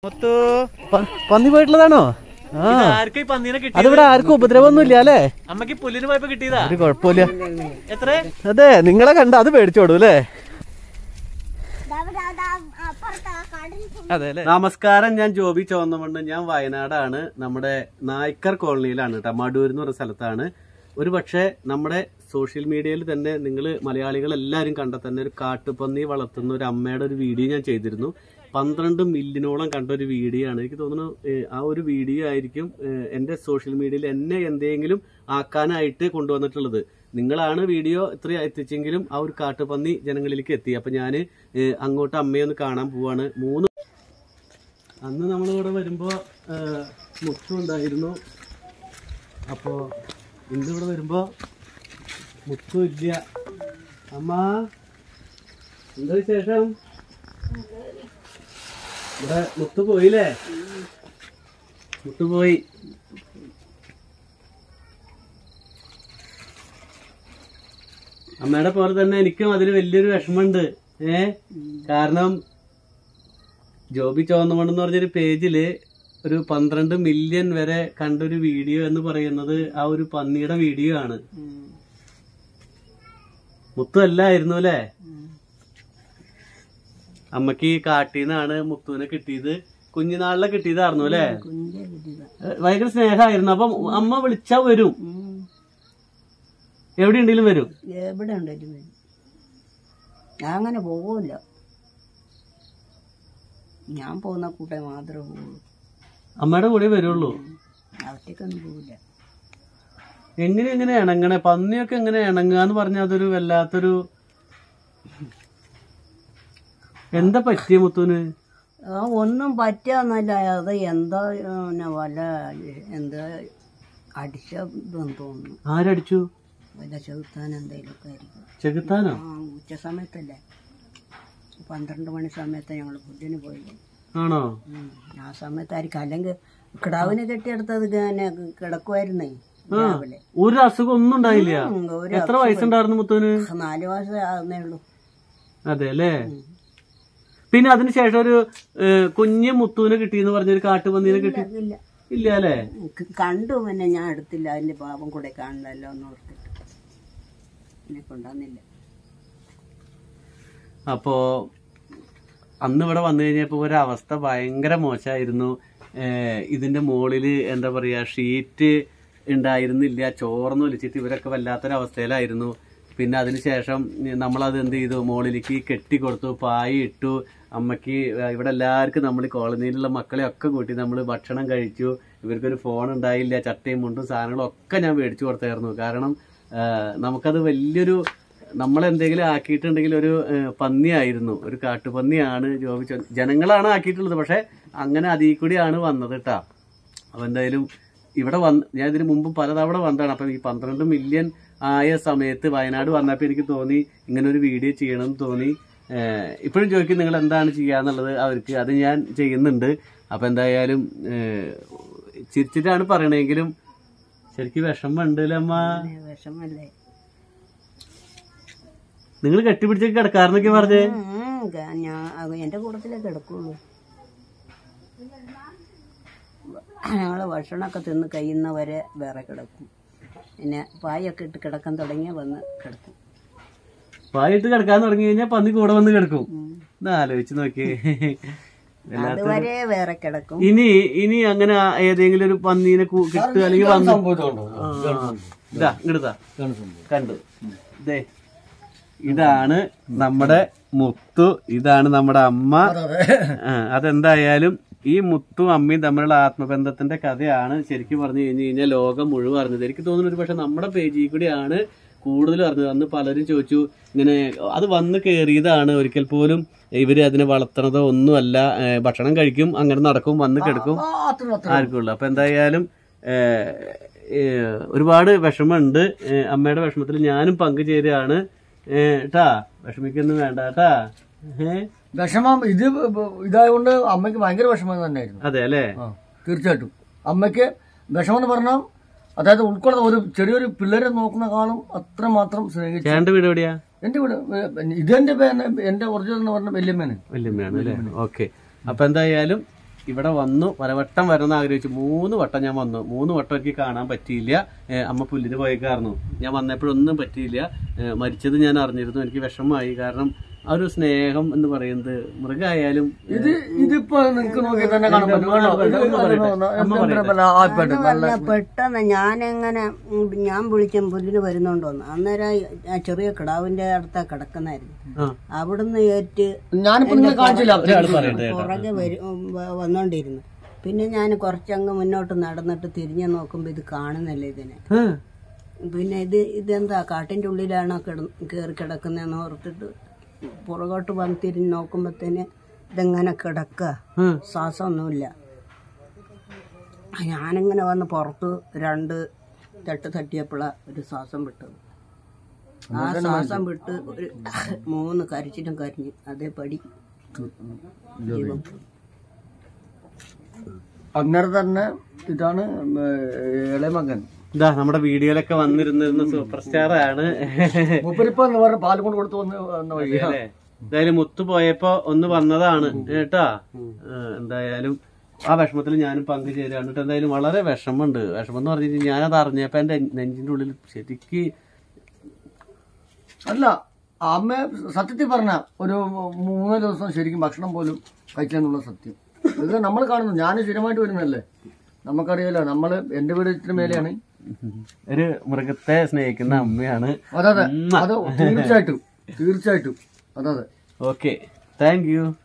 മുത്തു പ- പന്നി പോയിട്ടുള്ളതാണോ ആ ആർക്കും ഈ പന്നീനെ കിട്ടി അതിവിടെ ആർക്കും ഉപദ്രവമൊന്നും ഇല്ല അല്ലേ അമ്മക്ക് പുല്ലിന് പോയപ്പോ കിട്ടിയതാ ഒരു കുഴപ്പമില്ല എത്ര അതെ നിങ്ങളെ കണ്ട അത് പേടിച്ചോടൂ അല്ലേ അതെ അല്ലേ നമസ്കാരം ഞാൻ ജോബി ചോന്നമണ്ണ് ഞാൻ വയനാടാണ് നമ്മുടെ നായ്ക്കർ കോളനിയിലാണ് കേട്ടോ മടൂർ എന്ന് പറഞ്ഞ സ്ഥലത്താണ് ഒരു പക്ഷേ നമ്മുടെ സോഷ്യൽ മീഡിയയിൽ തന്നെ നിങ്ങൾ മലയാളികൾ എല്ലാവരും കണ്ട തന്നെ ഒരു കാട്ടുപന്നി വളർത്തുന്ന ഒരു അമ്മയുടെ ഒരു വീഡിയോ ഞാൻ ചെയ്തിരുന്നു പന്ത്രണ്ട് മില്യനോളം കണ്ട ഒരു വീഡിയോ ആണ് എനിക്ക് തോന്നുന്നു ഏഹ്, ആ ഒരു വീഡിയോ ആയിരിക്കും ഏഹ്, എന്റെ സോഷ്യൽ മീഡിയയിൽ എന്നെ എന്തെങ്കിലും ആക്കാനായിട്ട് കൊണ്ടുവന്നിട്ടുള്ളത് നിങ്ങളാണ് വീഡിയോ ഇത്ര എത്തിച്ചെങ്കിലും ആ ഒരു കാട്ടുപന്നി ജനങ്ങളിലേക്ക് എത്തി അപ്പൊ ഞാൻ അങ്ങോട്ട് അമ്മയെ ഒന്ന് കാണാൻ പോവാണ് മൂന്ന് അന്ന് നമ്മളിവിടെ വരുമ്പോ ആ, മുത്തു ഉണ്ടായിരുന്നു അപ്പോ ഇന്ന് ഇവിടെ വരുമ്പോ മുത്തു ഇല്ല അമ്മ എന്താ വിശേഷം ഇവിടെ മുത്തു പോയില്ലേ മുത്തു പോയി അമ്മയുടെ പോലെ തന്നെ എനിക്കും അതിൽ വലിയൊരു വിഷമമുണ്ട് ഏ കാരണം ജോബി ചോന്നമണെന്ന് പറഞ്ഞൊരു പേജില് ഒരു പന്ത്രണ്ട് മില്യൺ വരെ കണ്ടൊരു വീഡിയോ എന്ന് പറയുന്നത് ആ ഒരു പന്നിയുടെ വീഡിയോ ആണ് മുത്തു അല്ലായിരുന്നു അല്ലേ അമ്മക്ക് ഈ കാട്ടീന്നാണ് മുത്തുവിനെ കിട്ടിയത് കുഞ്ഞുനാളിലെ കിട്ടിയതായിരുന്നു അല്ലേ ഏ, ഭയങ്കര സ്നേഹമായിരുന്നു അപ്പൊ അമ്മ വിളിച്ചാ വരും എവിടെ ഉണ്ടെങ്കിലും വരും എവിടെ ഉണ്ടെങ്കിലും വരും. ഞാൻ അങ്ങനെ പോകില്ല ഞാൻ പോകുന്ന കൂട്ടെ മാത്രമേ പോകുള്ളൂ അമ്മയുടെ കൂടെ വരുള്ളൂ ഒറ്റക്കൊന്നും പോകില്ല എങ്ങനെ എങ്ങനെ ഇണങ്ങണേ പന്നിയൊക്കെ എങ്ങനെ ഇണങ്ങുക എന്ന് പറഞ്ഞാൽ അതൊരു വല്ലാത്തൊരു എന്താ പറ്റിയ മുത്തുന് ആ ഒന്നും പറ്റാന്നല്ല അത് എന്താ പിന്നെ വല്ല എന്താ അടിച്ച ഇതെന്ന് തോന്നുന്നു ആരടിച്ചു വല്ല ചെറുത്താൻ എന്തെങ്കിലുമൊക്കെ ആയിരിക്കും ചെകുത്താനോ ആ ഉച്ച സമയത്തല്ലേ പന്ത്രണ്ട് മണി സമയത്ത് ഞങ്ങൾ ഫുഡിന് പോയില്ലേ ആണോ ഉം. ആ സമയത്തായിരിക്കും അല്ലെങ്കിൽ കിടാവിനെ കെട്ടിയെടുത്തത് ഇങ്ങനെ കിടക്കുമായിരുന്നേ രാവിലെ ഒരു അസുഖം ഒന്നും ഉണ്ടായില്ല ഉം, ഒരു എത്ര വയസ്സുണ്ടായിരുന്നു മുത്തുന് നാല് മാസം ആകുന്നേ ഉള്ളൂ അതെ അല്ലേ പിന്നെ അതിനുശേഷം ഒരു ഏഹ്, കുഞ്ഞ് മുത്തുവിനെ കിട്ടിയെന്ന് പറഞ്ഞൊരു കാട്ടുപന്നീനെ കിട്ടി ഇല്ല ഇല്ല അല്ലേ ക- കണ്ടു പിന്നെ ഞാൻ എടുത്തില്ല അതിന്റെ പാപം കൂടെ കാണണല്ലോ എന്ന് ഓർത്തിട്ട് എന്നെ കൊണ്ടുവന്നില്ല അപ്പോ അന്ന് ഇവിടെ വന്നു കഴിഞ്ഞപ്പോ ഒരവസ്ഥ ഭയങ്കര മോശമായിരുന്നു ഏഹ് ഇതിന്റെ മുകളില് എന്താ പറയാ ഷീറ്റ് ഉണ്ടായിരുന്നില്ല ചോർന്ന് ഒലിച്ചിട്ട് ഇവരൊക്കെ വല്ലാത്തൊരവസ്ഥയിലായിരുന്നു പിന്നെ അതിനുശേഷം നമ്മളത് എന്ത് ചെയ്തു മുകളിലേക്ക് കെട്ടി കൊടുത്തു പായി ഇട്ടു അമ്മയ്ക്ക് ഇവിടെ എല്ലാവർക്കും നമ്മൾ കോളനിയിലുള്ള മക്കളെ ഒക്കെ കൂട്ടി നമ്മൾ ഭക്ഷണം കഴിച്ചു ഇവർക്കൊരു ഫോൺ ഉണ്ടായില്ല ചട്ടയും മുണ്ടും സാധനങ്ങളും ഒക്കെ ഞാൻ മേടിച്ചു കൊടുത്തായിരുന്നു കാരണം ഏഹ് നമുക്കത് വലിയൊരു നമ്മളെന്തെങ്കിലും ആക്കിയിട്ടുണ്ടെങ്കിൽ ഒരു ഏഹ്, പന്നിയായിരുന്നു ഒരു കാട്ടുപന്നിയാണ് ജോബി ചോ- ജനങ്ങളാണ് ആക്കിയിട്ടുള്ളത് പക്ഷെ അങ്ങനെ അതിൽ കൂടിയാണ് വന്നത് കേട്ടാ അപ്പൊ എന്തായാലും ഇവിടെ വന്ന് ഞാൻ ഇതിന് മുമ്പ് പലതവണ വന്നതാണ് അപ്പം ഈ പന്ത്രണ്ട് മില്യൺ ആയ സമയത്ത് വയനാട് വന്നപ്പോൾ എനിക്ക് തോന്നി ഇങ്ങനെ ഒരു വീഡിയോ ചെയ്യണമെന്ന് തോന്നി ഏഹ്, ഇപ്പോഴും ചോദിക്കും നിങ്ങൾ എന്താണ് ചെയ്യാന്നുള്ളത് അവർക്ക് അത് ഞാൻ ചെയ്യുന്നുണ്ട് അപ്പൊ എന്തായാലും ഏഹ്, ചിരിച്ചിട്ടാണ് പറയണെങ്കിലും ശരിക്കും വിഷമം ഉണ്ടല്ലേ അമ്മ പിന്നെ വിഷമല്ലേ നിങ്ങൾ കെട്ടിപ്പിടിച്ചൊക്കെ കിടക്കാറെന്നൊക്കെ പറഞ്ഞേ ഉം, ക- ഞാൻ അത് എന്റെ കൂട്ടത്തിലേ കിടക്കുള്ളൂ ഞങ്ങള് ഭക്ഷണമൊക്കെ തിന്ന് കഴിയുന്നവരെ വേറെ കിടക്കും പിന്നെ പായൊക്കെ ഇട്ട് കിടക്കാൻ തുടങ്ങിയാൽ വന്ന് കിടക്കും പായിട്ട് കിടക്കാൻ തുടങ്ങി കഴിഞ്ഞാൽ പന്നി കൂടെ വന്ന് കിടക്കും ഉം. ഒന്ന് ആലോചിച്ച് നോക്കി അതുവരെ വേറെ കിടക്കും ഇനി ഇനി അങ്ങനെ ആ ഏതെങ്കിലും ഒരു പന്നീനെ കു- കിട്ടുക അല്ലെങ്കിൽ വന്ന് ആ. ഇതാ ഇങ്ങടുതാ കണ്ടു ഇതേ ഇതാണ് നമ്മുടെ മുത്തു ഇതാണ് നമ്മുടെ അമ്മ ആ, അതെന്തായാലും ഈ മുത്തും അമ്മയും തമ്മിലുള്ള ആത്മബന്ധത്തിന്റെ കഥയാണ് ശരിക്കും പറഞ്ഞു കഴിഞ്ഞു കഴിഞ്ഞാൽ ലോകം മുഴുവൻ അറിഞ്ഞത് എനിക്ക് തോന്നുന്നു ഒരു പക്ഷെ നമ്മുടെ പേജിൽ കൂടിയാണ് കൂടുതൽ അറിഞ്ഞത് അന്ന് പലരും ചോദിച്ചു ഇങ്ങനെ അത് വന്ന് കയറിയതാണ് ഒരിക്കൽ പോലും ഇവര് അതിനെ വളർത്തണതോ ഒന്നുമല്ല ഏ, ഭക്ഷണം കഴിക്കും അങ്ങനെ നടക്കും വന്ന് കിടക്കും ആർക്കുള്ളൂ അപ്പൊ എന്തായാലും ഏ, ഏ, ഒരുപാട് വിഷമമുണ്ട് ഏ, അമ്മയുടെ വിഷമത്തിൽ ഞാനും പങ്കുചേരുകയാണ് ഏട്ടാ വിഷമിക്കൊന്നും വേണ്ട കേട്ടാ ഏ വിഷമം ഇത് ഇതായതുകൊണ്ട് അമ്മയ്ക്ക് ഭയങ്കര വിഷമം തന്നെയായിരുന്നു അതെ അല്ലേ ആ തീർച്ചയായിട്ടും അമ്മയ്ക്ക് വിഷമം എന്ന് പറഞ്ഞാൽ അതായത് ഉൾക്കൊള്ളുന്ന ഒരു ചെറിയൊരു പിള്ളേരെ നോക്കുന്ന കാലം അത്രമാത്രം സ്നേഹിച്ചു ചേട്ടന്റെ വീട് എവിടെയാ എന്റെ വീട് ഇതെന്റെ പേ- എന്റെ ഒറിജിനൽ എന്ന് പറഞ്ഞ വല്യമ്മേന് വല്യമ്മയാണ് അല്ലേ ഓക്കെ അപ്പൊ എന്തായാലും ഇവിടെ വന്നു പലവട്ടം വരണം ആഗ്രഹിച്ചു മൂന്ന് വട്ടം ഞാൻ വന്നു മൂന്ന് വട്ടം എനിക്ക് കാണാൻ പറ്റിയില്ല ഏ, അമ്മ പുല്ലിന് പോയേക്കായിരുന്നു ഞാൻ വന്നപ്പോഴൊന്നും പറ്റിയില്ല ഏ, മരിച്ചത് ഞാൻ അറിഞ്ഞിരുന്നു എനിക്ക് വിഷമമായി കാരണം ആ ഒരു സ്നേഹം എന്ന് പറയുന്നത് മൃഗമായാലും ഇത് ഇതിപ്പോ നിങ്ങക്ക് നോക്കി തന്നെ കാണാൻ പറ്റും കേട്ടോ. ഇത് അമ്മ പറയട്ടെ. അമ്മ എന്തെങ്കിലും പറയട്ടെ. വല്ല ആയിപ്പോട്ടെ. നല്ല പറഞ്ഞ പെട്ടെന്ന് ഞാനെങ്ങനെ ഉം, ഞാൻ വിളിച്ച പുല്ലിന് വരുന്നുണ്ടോന്ന് അന്നേരം ആ ചെറിയ കിടാവിന്റെ അടുത്താ കിടക്കുന്നായിരുന്നു ആ. അവിടുന്ന് ഏറ്റ് ഞാനിപ്പോ നിങ്ങളെ കാണിച്ചില്ല ഒരാൾ പറയട്ടെ പുറകെ വരും വ- വന്നോണ്ടിരുന്നു പിന്നെ ഞാൻ കുറച്ചങ്ങ് മുന്നോട്ട് നടന്നിട്ട് തിരിഞ്ഞു നോക്കുമ്പോ ഇത് കാണുന്നില്ല ഇതിനെ ഏ, പിന്നെ ഇത് ഇതെന്താ കാട്ടിന്റെ ഉള്ളിലാണോ കിട കയറി കിടക്കുന്നതെന്ന് ഓർത്തിട്ട് പുറകോട്ട് വന്ന് തിരിഞ്ഞ് നോക്കുമ്പോഴത്തേന് ഇതെങ്ങനെ കിടക്കുക ഏ. ശ്വാസമൊന്നുമില്ല ഞാനിങ്ങനെ വന്ന് പുറത്ത് രണ്ട് തട്ട് തട്ടിയപ്പോഴാണ് ഒരു ശ്വാസം വിട്ടത് ആ ശ്വാസം വിട്ട് ഒരു മൂന്ന് കരച്ചിലും കരിഞ്ഞു അതേപടി ജീവൻ പോയി. അങ്ങനെ തന്നെ ഇതാണ് ഇളയമകൻ ഇതാ നമ്മുടെ വീഡിയോയിലൊക്കെ വന്നിരുന്നിരുന്ന സൂപ്പർ സ്റ്റാർ ആണ് മൂപ്പരിപ്പോ എന്ന് പറഞ്ഞ പാല് കൊണ്ട് കൊടുത്ത് വന്ന് വന്ന വഴി അല്ലേ? എന്തായാലും മുത്തു പോയപ്പോ ഒന്ന് വന്നതാണ് കേട്ടാ ആ, എന്തായാലും ആ വിഷമത്തിൽ ഞാനും പങ്കുചേരാണ് എന്നിട്ട് എന്തായാലും വളരെ വിഷമമുണ്ട് വിഷമം എന്ന് പറഞ്ഞു കഴിഞ്ഞാൽ ഞാനത് അറിഞ്ഞപ്പോ എന്റെ നെഞ്ചിന്റെ ഉള്ളിൽ ശരിക്ക് അല്ല അമ്മ സത്യത്തിൽ പറഞ്ഞ ഒരു മൂന്ന് ദിവസം ശരിക്കും ഭക്ഷണം പോലും കഴിക്കാന്നുള്ള സത്യം ഇത് നമ്മൾ കാണുന്നു ഞാൻ സ്ഥിരമായിട്ട് വരുന്നല്ലേ നമുക്കറിയാലോ നമ്മള് എന്റെ വീട് ഇത്തിരി മേലെയാണ് ഒരു മൃഗത്തെ സ്നേഹിക്കുന്ന അമ്മയാണ് അതെ അതെ അത് തീർച്ചയായിട്ടും തീർച്ചയായിട്ടും അതെ അതെ ഓക്കെ താങ്ക് യു